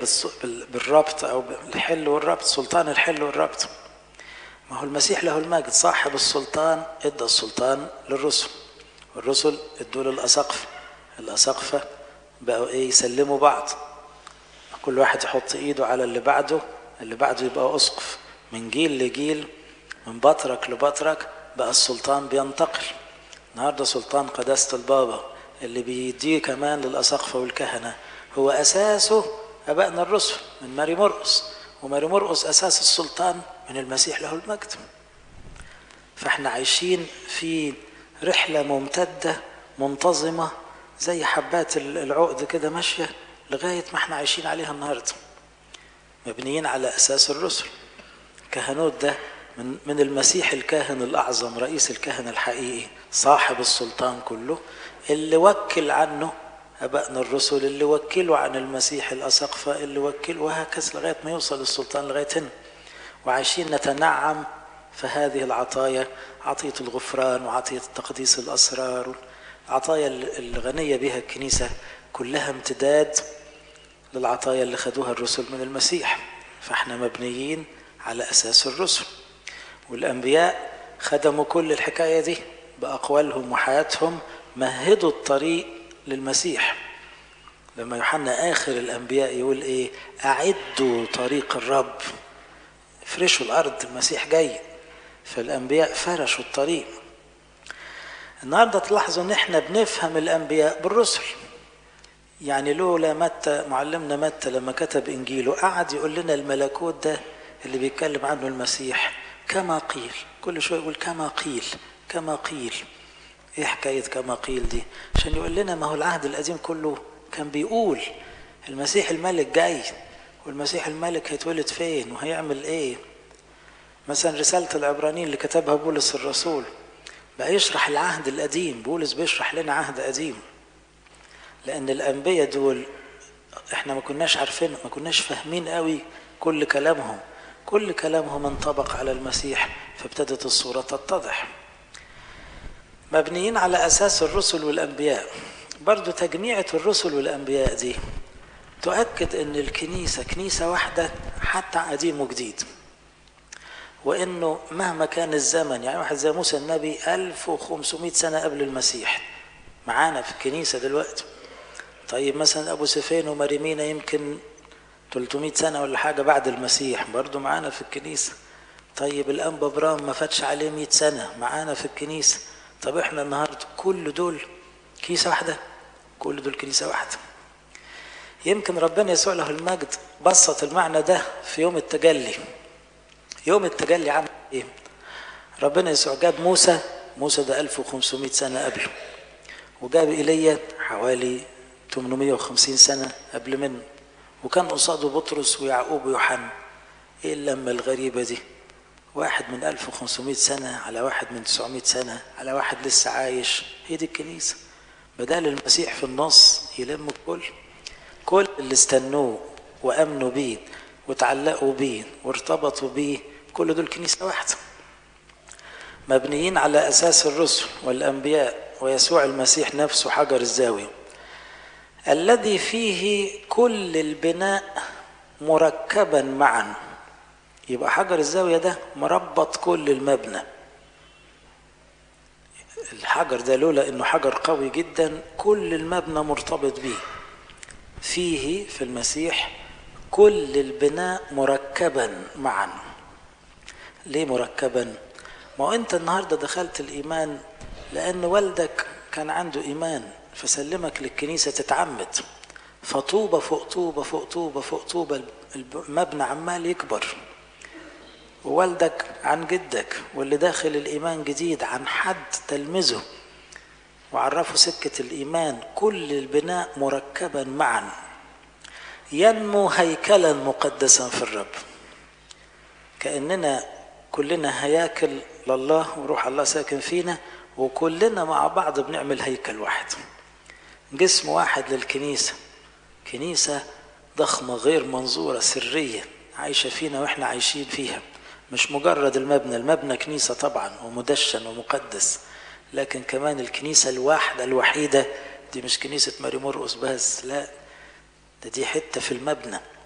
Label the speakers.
Speaker 1: بالربط أو بالحل والربط سلطان الحل والربط ما هو المسيح له المجد صاحب السلطان ادى السلطان للرسل والرسل ادوا للأساقفة الأساقفة بقوا ايه يسلموا بعض كل واحد يحط ايده على اللي بعده اللي بعده يبقى اسقف من جيل لجيل من بطرك لبطرك بقى السلطان بينتقل النهارده سلطان قداسة البابا اللي بيديه كمان للأساقفة والكهنة هو أساسه أبائنا الرسل من ماري مرقس وماري مرقس أساس السلطان من المسيح له المجد فاحنا عايشين في رحلة ممتدة منتظمة زي حبات العقد كده ماشية لغاية ما احنا عايشين عليها النهاردة مبنيين على أساس الرسل كهنوت ده من, من المسيح الكاهن الأعظم رئيس الكهنة الحقيقي صاحب السلطان كله اللي وكل عنه أبائنا الرسل اللي وكلوا عن المسيح الأسقفة اللي وكلوا وهكذا لغاية ما يوصل السلطان لغاية هنا وعايشين نتنعم في هذه العطايا عطية الغفران وعطية تقديس الأسرار العطايا الغنية بها الكنيسة كلها امتداد للعطايا اللي خدوها الرسل من المسيح فاحنا مبنيين على أساس الرسل والأنبياء خدموا كل الحكاية دي بأقوالهم وحياتهم مهدوا الطريق للمسيح لما يوحنا آخر الأنبياء يقول إيه أعدوا طريق الرب افرشوا الأرض المسيح جاي فالأنبياء فرشوا الطريق النهاردة تلاحظوا ان احنا بنفهم الانبياء بالرسل يعني لولا متى معلمنا متى لما كتب انجيله قعد يقول لنا الملكوت ده اللي بيتكلم عنه المسيح كما قيل كل شويه يقول كما قيل كما قيل ايه حكايه كما قيل دي عشان يقول لنا ما هو العهد القديم كله كان بيقول المسيح الملك جاي والمسيح الملك هيتولد فين وهيعمل ايه مثلا رساله العبرانيين اللي كتبها بولس الرسول بقى يشرح العهد القديم بولس بيشرح لنا عهد قديم لان الانبياء دول احنا ما كناش عارفين ما كناش فاهمين قوي كل كلامهم كل كلامهم انطبق على المسيح فابتدت الصورة تتضح مبنيين على أساس الرسل والأنبياء برضو تجميعة الرسل والأنبياء دي تؤكد أن الكنيسة كنيسة واحدة حتى قديم وجديد وانه مهما كان الزمن يعني واحد زي موسى النبي 1500 سنه قبل المسيح معانا في الكنيسه دلوقتي طيب مثلا ابو سفين ومريمينا يمكن 300 سنه ولا حاجه بعد المسيح برضو معانا في الكنيسه طيب الانبا برام ما فاتش عليه 100 سنه معانا في الكنيسه طب احنا النهارده كل دول كنيسه واحده كل دول كنيسه واحده يمكن ربنا يسوع له المجد بسط المعنى ده في يوم التجلي يوم التجلي عمل ايه ربنا يسوع جاب موسى موسى ده 1500 سنة قبله وجاب إيليا حوالي 850 سنة قبل منه وكان قصاده بطرس ويعقوب ويوحنا ايه اللمة الغريبة دي واحد من 1500 سنة على واحد من 900 سنة على واحد لسه عايش هي دي الكنيسة بدل المسيح في النص يلم الكل كل اللي استنوه وامنوا بيه وتعلقوا بيه وارتبطوا بيه كل دول كنيسة واحدة مبنيين على أساس الرسل والأنبياء ويسوع المسيح نفسه حجر الزاوية الذي فيه كل البناء مركبا معا يبقى حجر الزاوية ده مربط كل المبنى الحجر ده لولا انه حجر قوي جدا كل المبنى مرتبط به فيه في المسيح كل البناء مركبا معا ليه مركبا ما هو انت النهارده دخلت الايمان لان والدك كان عنده ايمان فسلمك للكنيسه تتعمد فطوبه فوق طوبه فوق طوبه فوق طوبه المبنى عمال يكبر ووالدك عن جدك واللي داخل الايمان جديد عن حد تلمذه وعرفوا سكه الايمان كل البناء مركبا معا ينمو هيكلا مقدسا في الرب كاننا كلنا هياكل لله وروح الله ساكن فينا وكلنا مع بعض بنعمل هيكل واحد جسم واحد للكنيسة كنيسة ضخمة غير منظورة سرية عايشة فينا واحنا عايشين فيها مش مجرد المبنى المبنى كنيسة طبعا ومدشن ومقدس لكن كمان الكنيسة الواحدة الوحيدة دي مش كنيسة ماري مرقس بس لا ده دي حتة في المبنى